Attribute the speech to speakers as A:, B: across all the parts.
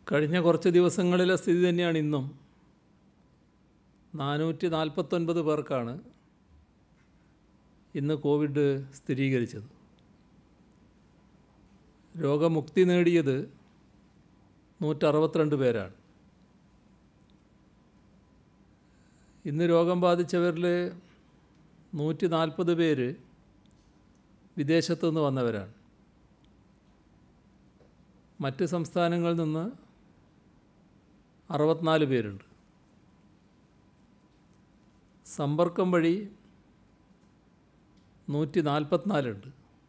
A: കഴിഞ്ഞ കുറച്ച് ദിവസങ്ങളിലെ സ്ഥിതി തന്നെയാണ് ഇന്നും നാനൂറ്റി നാൽപ്പത്തൊൻപത് പേർക്കാണ് ഇന്ന് കോവിഡ് സ്ഥിരീകരിച്ചത് രോഗമുക്തി നേടിയത് നൂറ്ററുപത്തിരണ്ട് പേരാണ് ഇന്ന് രോഗം ബാധിച്ചവരിൽ നൂറ്റി നാൽപ്പത് പേര് വിദേശത്തു നിന്ന് വന്നവരാണ് മറ്റ് സംസ്ഥാനങ്ങളിൽ നിന്ന് അറുപത്തിനാല് പേരുണ്ട് സമ്പർക്കം വഴി നൂറ്റി നാൽപ്പത്തിനാലുണ്ട്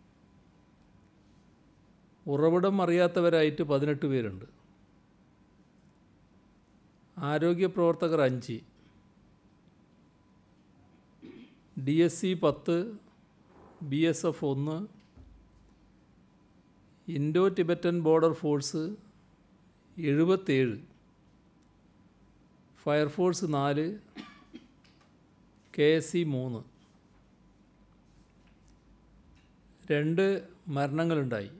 A: ഉറവിടം അറിയാത്തവരായിട്ട് പതിനെട്ട് പേരുണ്ട് ആരോഗ്യ പ്രവർത്തകർ അഞ്ച് ഡി എസ് സി പത്ത് ബി എസ് എഫ് ഒന്ന് ഇൻഡോ ടിബറ്റൻ ബോർഡർ ഫോഴ്സ് എഴുപത്തേഴ് ഫയർഫോഴ്സ് നാല് കെ എസ് സി മൂന്ന് രണ്ട് മരണങ്ങളുണ്ടായി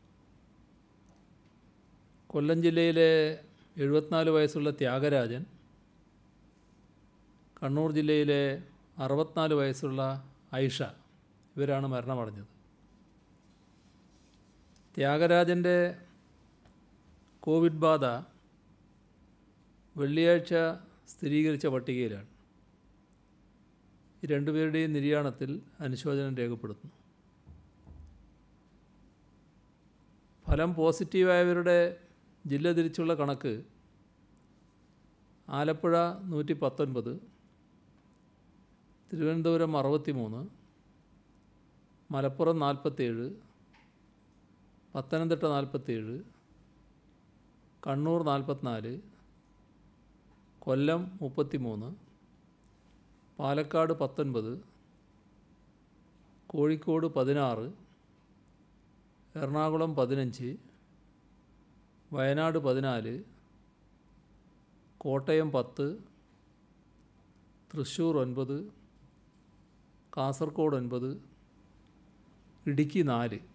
A: കൊല്ലം ജില്ലയിലെ എഴുപത്തിനാല് വയസ്സുള്ള ത്യാഗരാജൻ കണ്ണൂർ ജില്ലയിലെ അറുപത്തിനാല് വയസ്സുള്ള ഐഷ ഇവരാണ് മരണമടഞ്ഞത് ത്യാഗരാജൻ്റെ കോവിഡ് ബാധ വെള്ളിയാഴ്ച സ്ഥിരീകരിച്ച പട്ടികയിലാണ് ഈ രണ്ടുപേരുടെയും നിര്യാണത്തിൽ അനുശോചനം രേഖപ്പെടുത്തുന്നു ഫലം പോസിറ്റീവായവരുടെ ജില്ല തിരിച്ചുള്ള കണക്ക് ആലപ്പുഴ നൂറ്റി പത്തൊൻപത് തിരുവനന്തപുരം അറുപത്തി മൂന്ന് മലപ്പുറം നാൽപ്പത്തേഴ് പത്തനംതിട്ട നാൽപ്പത്തേഴ് കണ്ണൂർ നാൽപ്പത്തിനാല് കൊല്ലം മുപ്പത്തി മൂന്ന് പാലക്കാട് പത്തൊൻപത് കോഴിക്കോട് പതിനാറ് എറണാകുളം പതിനഞ്ച് വയനാട് പതിനാല് കോട്ടയം പത്ത് തൃശ്ശൂർ ഒൻപത് കാസർഗോഡ് ഒൻപത് ഇടുക്കി നാല്